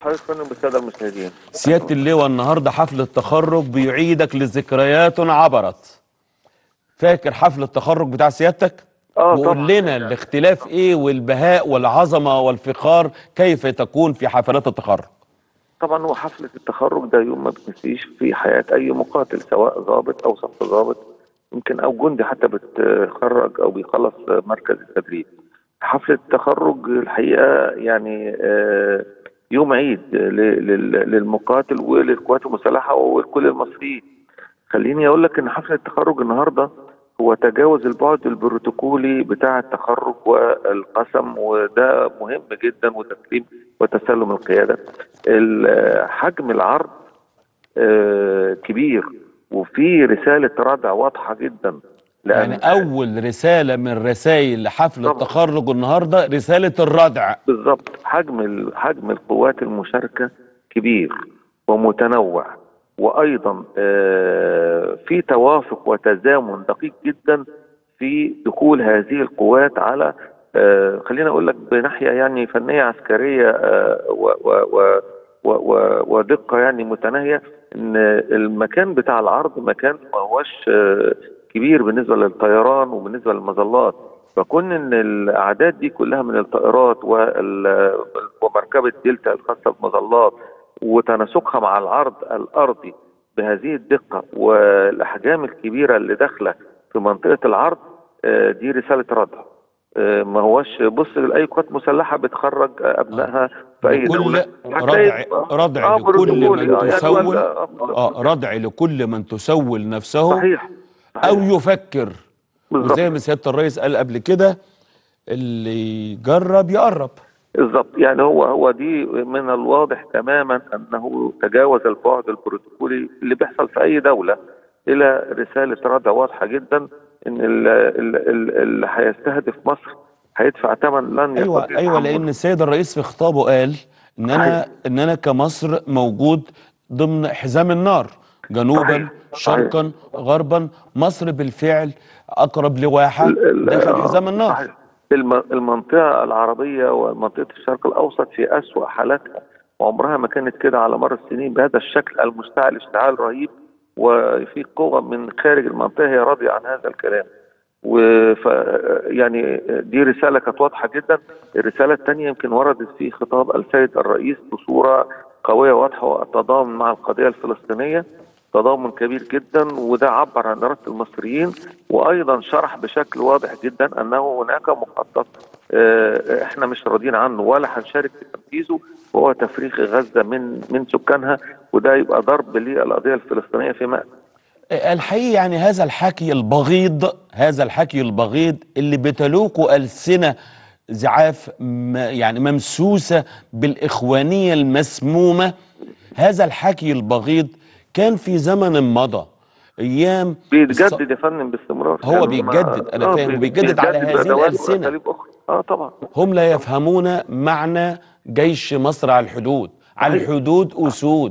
حضرتك فندم بالساده المشاهدين سياده اللواء النهارده حفل التخرج بيعيدك لذكريات عبرت فاكر حفل التخرج بتاع سيادتك آه، وقول طبعاً. لنا الاختلاف ايه والبهاء والعظمه والفخار كيف تكون في حفلات التخرج طبعا هو حفله التخرج ده يوم ما بتنسيش في حياه اي مقاتل سواء ضابط او صف ضابط يمكن او جندي حتى بتخرج او بيخلص مركز التدريب حفله التخرج الحقيقه يعني آه، يوم عيد ل- لل- للمقاتل وللقوات المسلحه ولكل المصريين خليني اقول لك ان حفله التخرج النهارده هو تجاوز البعد البروتوكولي بتاع التخرج والقسم وده مهم جدا وتسليم وتسلم القياده ال- حجم العرض آه، كبير وفي رساله ردع واضحه جدا لان يعني اول رساله من رسائل حفل طبعاً. التخرج النهارده رساله الردع بالظبط حجم ال- حجم القوات المشاركه كبير ومتنوع وايضا آه، في توافق وتزامن دقيق جدا في دخول هذه القوات على آه، خلينا اقول لك بناحيه يعني فنيه عسكريه آه، و- و- و- و- و- ودقه يعني متناهيه ان المكان بتاع العرض مكان ما هوش آه، كبير بالنسبه للطيران وبالنسبه للمظلات فكون ان الاعداد دي كلها من الطائرات وال- ومركبه دلتا الخاصه بالمظلات وتناسقها مع العرض الارضي بهذه الدقه والاحجام الكبيره اللي داخله في منطقه العرض آه، دي رساله ردع آه، ما هوش بص لاي قوات مسلحه بتخرج آه، ابنائها في اي لكل دوله ردع ردع لكل بروتوكولي، من آه، يعني تسول ولا- آه، اه ردع لكل من تسول نفسه صحيح او صحيح. يفكر بالظبط. وزي ما سياده الرئيس قال قبل كده اللي يجرب يقرب بالظبط يعني هو هو دي من الواضح تماما انه تجاوز البعد البروتوكولي اللي بيحصل في اي دوله الى رساله ردع واضحه جدا ان ال- ال- ال- اللي هيستهدف مصر هيدفع ثمن لن ايوه يستطيع ايوه تحمله. لان السيد الرئيس في خطابه قال ان انا صحيح. ان انا كمصر موجود ضمن حزام النار جنوبا صحيح. شرقا غربا مصر بالفعل اقرب لواحه ال- ال- داخل آه، حزام النار صحيح. الم- المنطقة العربية ومنطقة الشرق الأوسط في أسوأ حالاتها وعمرها ما كانت كده على مر السنين بهذا الشكل المشتعل اشتعال رهيب وفي قوة من خارج المنطقة هي راضية عن هذا الكلام وف يعني دي رسالة كانت واضحة جدا الرسالة الثانية يمكن وردت في خطاب السيد الرئيس بصورة قوية واضحة والتضامن مع القضية الفلسطينية تضامن كبير جدا وده عبر عن إرادة المصريين وأيضا شرح بشكل واضح جدا أنه هناك مخطط آه، احنا مش راضيين عنه ولا هنشارك في تنفيذه وهو تفريغ غزة من من سكانها وده يبقى ضرب للقضية الفلسطينية في مأ الحقيقة يعني هذا الحكي البغيض هذا الحكي البغيض اللي بتلوكه ألسنة زعاف م- يعني ممسوسة بالإخوانية المسمومة هذا الحكي البغيض كان في زمن مضى أيام الص- بيتجدد يا فندم باستمرار هو يعني ما- بيتجدد، أنا آه، فاهم، بي- وبيتجدد على بيتجدد هذه بأدوات الألسنة. وأساليب أخرى اه طبعا هم لا يفهمون معنى جيش مصر على الحدود على صحيح. الحدود أسود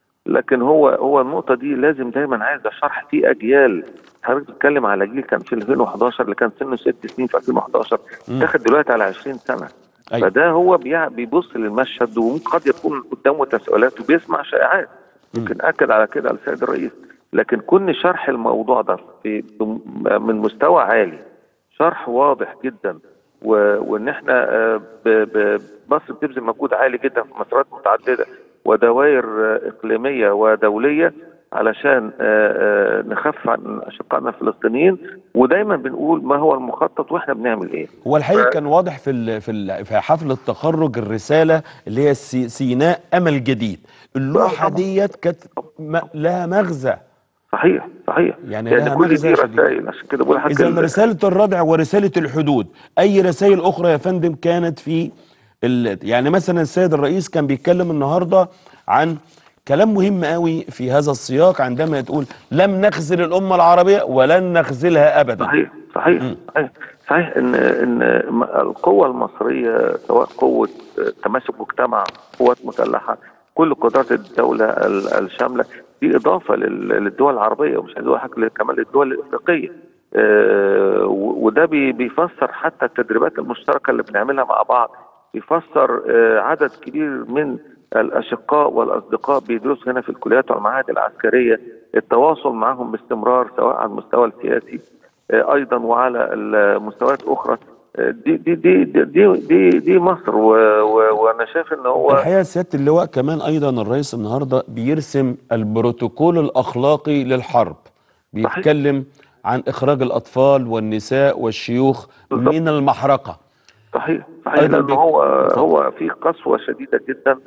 لكن هو هو النقطة دي لازم دايما عايزة شرح في أجيال حضرتك بتتكلم على جيل كان في 2011 اللي كان سنه ست سنين في 2011 داخل دلوقتي على 20 سنة أيوة. فده هو بيع- بيبص للمشهد وممكن قد يكون قدامه تساؤلات وبيسمع شائعات يمكن أكد على كده السيد الرئيس لكن كون شرح الموضوع ده في بم- من مستوى عالي شرح واضح جدا و... وان احنا آه، ب... ب... مصر بتبذل مجهود عالي جدا في مسارات متعدده ودوائر آه، اقليميه ودوليه علشان آه، آه، نخفف عن اشقائنا الفلسطينيين ودايما بنقول ما هو المخطط واحنا بنعمل ايه هو الحقيقه كان واضح في ال في ال في حفل التخرج الرساله اللي هي سي- سيناء امل جديد اللوحه طبعاً. ديت كانت م- لها مغزى صحيح صحيح يعني لان لها كل مغزى دي شديد. رسائل عشان كده بقول لحضرتك اذا ال- رساله الردع ورساله الحدود اي رسائل اخرى يا فندم كانت في ال... يعني مثلا السيد الرئيس كان بيتكلم النهارده عن كلام مهم قوي في هذا السياق عندما تقول لم نخذل الامه العربيه ولن نخذلها ابدا صحيح صحيح صحيح صحيح ان ان م- القوه المصريه سواء قوه تماسك مجتمع قوات مسلحه كل قدرات الدوله ال- الشامله دي اضافه لل- للدول العربيه ومش عايز اقول حاجه كمان للدول الافريقيه آه، و- وده بي- بيفسر حتى التدريبات المشتركه اللي بنعملها مع بعض بيفسر آه، عدد كبير من الاشقاء والاصدقاء بيدرسوا هنا في الكليات والمعاهد العسكريه التواصل معهم باستمرار سواء على المستوى السياسي آه، ايضا وعلى المستويات اخرى آه، دي دي دي دي دي, دي, دي مصر و- و- وانا شايف ان هو الحقيقه سياده اللواء كمان ايضا الرئيس النهارده بيرسم البروتوكول الاخلاقي للحرب بيتكلم عن اخراج الاطفال والنساء والشيوخ بالظبط. من المحرقه صحيح صحيح أيضاً لأن بيك- هو اتفضل. هو في قسوة شديدة جدا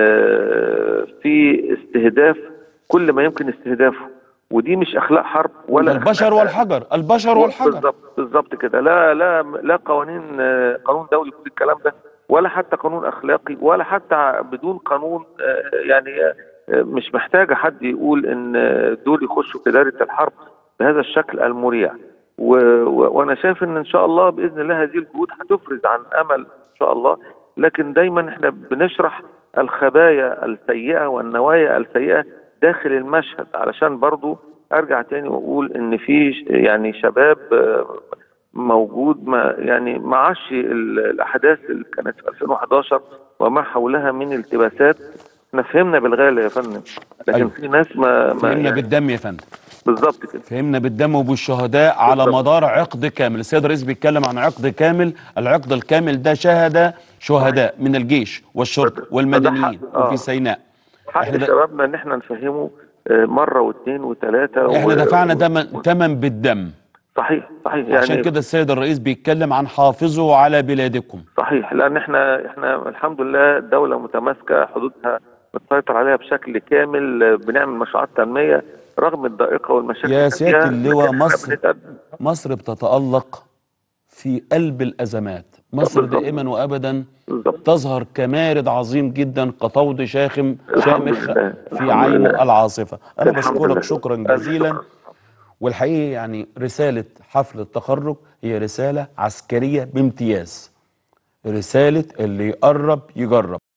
آه، في استهداف كل ما يمكن استهدافه ودي مش أخلاق حرب ولا البشر أخلاق- والحجر البشر والحجر بالظبط بالظبط كده لا لا لا قوانين آه، قانون دولي يقول الكلام ده ولا حتى قانون اخلاقي ولا حتى بدون قانون آه، يعني آه، مش محتاجه حد يقول ان آه، دول يخشوا في دائره الحرب بهذا الشكل المريع و... و... وانا شايف ان ان شاء الله باذن الله هذه الجهود هتفرز عن امل ان شاء الله لكن دايما احنا بنشرح الخبايا السيئه والنوايا السيئه داخل المشهد علشان برضو ارجع تاني واقول ان في ش- يعني شباب آه، موجود ما يعني ما عاش ال- الاحداث اللي كانت في 2011 وما حولها من التباسات احنا فهمنا بالغالي يا فندم لكن أيوة. في ناس ما, ما فهمنا يعني بالدم يا فندم بالظبط كده فهمنا بالدم وبالشهداء على بالضبط. مدار عقد كامل السيد الرئيس بيتكلم عن عقد كامل العقد الكامل ده شهد شهداء من الجيش والشرطه فده- والمدنيين فده حق- آه. وفي سيناء حق إحنا ده- شبابنا ان احنا نفهمه آه، مره واثنين وثلاثه احنا و- دفعنا و- دم تمن بالدم صحيح صحيح يعني عشان كده السيد الرئيس بيتكلم عن حافظوا على بلادكم صحيح لان احنا احنا الحمد لله دوله متماسكه حدودها متسيطر عليها بشكل كامل آه، بنعمل مشروعات تنميه رغم الضائقه والمشاكل يا اللي سيادة فيها، اللواء لكن إحنا مصر بنتقدم. مصر بتتألق في قلب الأزمات مصر بالضبط. دائما وأبدا بالظبط تظهر كمارد عظيم جدا كطود شاخم الحمد شامخ لله. في الحمد عين لله. العاصفة أنا الحمد لله. بشكرك شكرا ألف جزيلا شكر. والحقيقة يعني رسالة حفل التخرج هي رسالة عسكرية بامتياز رسالة اللي يقرب يجرب